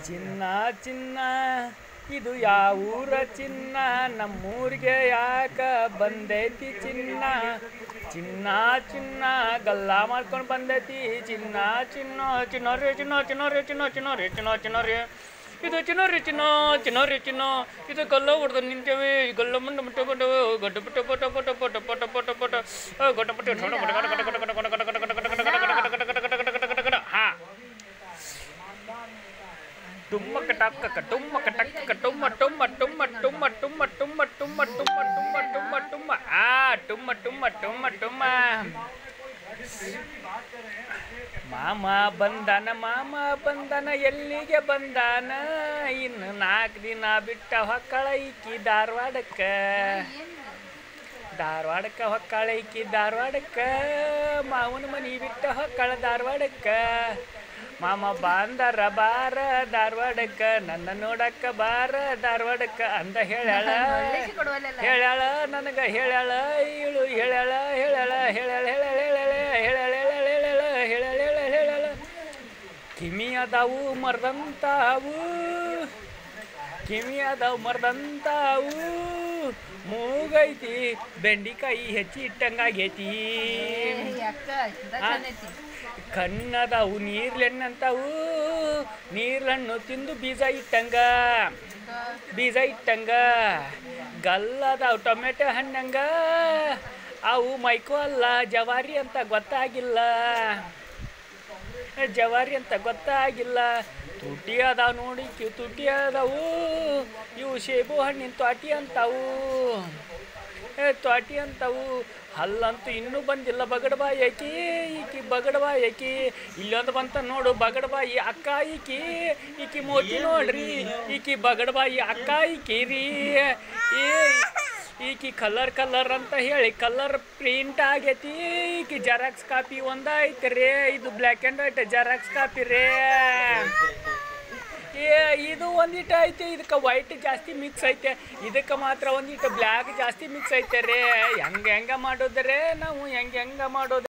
ಚಿನ್ನ ಚಿನ್ನ ಇದು ಯಾವೂರ ಚಿನ್ನ ನಮ್ಮೂರಿಗೆ ಯಾಕ ಬಂದೈತಿ ಚಿನ್ನ ಚಿನ್ನ ಚಿನ್ನ ಗಲ್ಲ ಮಾಡ್ಕೊಂಡು ಬಂದೈತಿ ಚಿನ್ನ ಚಿನ್ನ ಚಿನ್ನ ರೇ ಚಿನ್ನ ಚಿನ್ನ ರೇ ಚಿನ್ನ ಚಿನ್ನ ರೇ ಚಿನ್ನ ಚಿನ್ನ ರೇ ಇದು ಚಿನ್ನ ರೀ ಚಿನ್ನ ಚಿನ್ನ ರೀ ಚಿನ್ನ ಇದು ಗಲ್ಲ ಹೊಡೆದು ನಿಂತೇವೆ ಈ ಗಲ್ಲ ಮುಂಡ ಮುಟ್ಟ ಬಂಡ ಗಡ್ಡ ಪುಟ್ಟ ಪಟ ಪಟ ಪಟ ಪಟ ಪಟ ಪಟ ಗಡ್ಡ ಪುಟ್ಟ ಗಡ ಗಡ ಗಡ ಗಡ ಗಡ ಗಡ ಗಡ ಗಡ ಗಡ ಗಡ ಗಡ ಗಡ ಗಡ ಗಡ ಗಡ ಗಡ ಗಡ ಗಡ ಗಡ ಹಾ ಡುಮ್ಮ ಕಟಕ್ಕ ಟುಮ್ಮ ಕಟಕ್ಕ ಟುಮ್ಮ ಟುಮ್ಮ ಟುಮ್ಮ ಟುಮ್ಮ ಟುಮ್ಮ ಟುಮ್ಮ ಟುಮ್ಮ ಟುಮ್ಮ ಟುಮ್ಮ ಟುಮ್ಮ ಟುಮ್ಮ ಆ ಟುಮ್ಮ ಟುಮ್ಮ ಟುಮ್ಮ ಟುಮ್ಮ ಮಾಮ ಬಂದನ ಮಾಮ ಬಂದನ ಎಲ್ಲಿಗೆ ಬಂದಾನ ಇನ್ನು ನಾಲ್ಕು ದಿನ ಬಿಟ್ಟ ಹೊಕ್ಕಳ ಈಕಿ ಧಾರವಾಡಕ್ಕ ಧಾರವಾಡಕ್ಕ ಹೊಕ್ಕಳ ಈಕಿ ಧಾರವಾಡಕ್ಕ ಮಾವನ ಮನಿ ಬಿಟ್ಟ ಹೊಕ್ಕಳ ಧಾರವಾಡಕ್ಕ ಮಾಮ ಬಾಂದರ ಬಾರ ಧಾರವಾಡಕ್ಕ ನನ್ನ ನೋಡಕ್ಕ ಬಾರ ಧಾರವಾಡಕ್ಕ ಅಂದ ಹೇಳ್ಯಾಳ ಹೇಳ್ಯಾಳ ನನಗ ಹೇಳ್ಯಾಳ ಇಳು ಹೇಳ್ಯಾಳ ಹೇಳ್ಯಾಳ ಹೇಳ್ಯಾಳ ಹೇಳ್ಯಾಳ ಹೇಳ್ಯಾಳ ಹೇಳ್ಯಾಳ ಹೇಳ್ಯಾಳ ಹೇಳ್ಯಾಳ ಹೇಳ್ಯಾಳ ಹೇಳ್ಯಾಳ ಕಿಮಿ ಅದಾವು ಮರ್ದಂತಾವು ಕಿವಿ ಅದಾವು ಮರ್ದಂತಾವು ಮೂಗೈತಿ ಬೆಂಡಿಕಾಯಿ ಹೆಚ್ಚಿ ಇಟ್ಟಂಗಾಗೈತಿ ಕಣ್ಣದಾವು ನೀರ್ಲೆಣ್ಣಂತಾವು ನೀರ್ಲಣ್ಣು ತಿಂದು ಬೀಜ ಇಟ್ಟಂಗ ಬೀಜ ಇಟ್ಟಂಗ ಗಲ್ಲದಾವು ಟೊಮೆಟೊ ಹಣ್ಣಂಗ ಅವು ಮೈಕೋ ಅಲ್ಲ ಜವಾರಿ ಅಂತ ಗೊತ್ತಾಗಿಲ್ಲ ಜವಾರಿ ಅಂತ ಗೊತ್ತಾಗಿಲ್ಲ ತುಟಿ ಅದಾವ ನೋಡಿ ಕಿವು ತುಟಿ ಅದಾವು ಇವು ಸೇಬು ಹಣ್ಣಿನ ತ್ವಾಟಿ ಅಂತಾವು ಏ ತ್ವಾಟಿ ಅಂತಾವು ಹಲ್ಲಂತೂ ಇನ್ನೂ ಬಂದಿಲ್ಲ ಬಗಡ್ಬಾಯಿ ಆಕಿ ಈಕಿ ಬಗಡ್ಬಾಯಿ ಆಕಿ ಇಲ್ಲೊಂದು ಬಂತ ನೋಡು ಬಗಡ್ಬಾಯಿ ಅಕ್ಕ ಈಕಿ ಈಕಿ ಮೋತಿ ನೋಡ್ರಿ ಈಕಿ ಬಗಡ್ಬಾಯಿ ಅಕ್ಕ ಈಕಿ ರೀ ಏ ಈಕಿ ಕಲರ್ ಕಲರ್ ಅಂತ ಹೇಳಿ ಕಲರ್ ಪ್ರಿಂಟ್ ಆಗೈತಿ ಈಕಿ ಜೆರಾಕ್ಸ್ ಕಾಪಿ ಒಂದ ಐತೆ ರೇ ಇದು black and white Xerox copy ರೇ ಏ ಇದು ಒಂದಿಟ್ಟು ಐತೆ ಇದಕ್ಕೆ ವೈಟ್ ಜಾಸ್ತಿ ಮಿಕ್ಸ್ ಐತೆ ಇದಕ್ಕೆ ಮಾತ್ರ ಒಂದಿಟ್ಟು ಬ್ಲ್ಯಾಕ್ ಜಾಸ್ತಿ ಮಿಕ್ಸ್ ಐತೆ ರೇ ಹೆಂಗೆ ಹೆಂಗೆ ಮಾಡೋದ್ರೆ ನಾವು ಹೆಂಗೆ ಹೆಂಗೆ ಮಾಡೋದು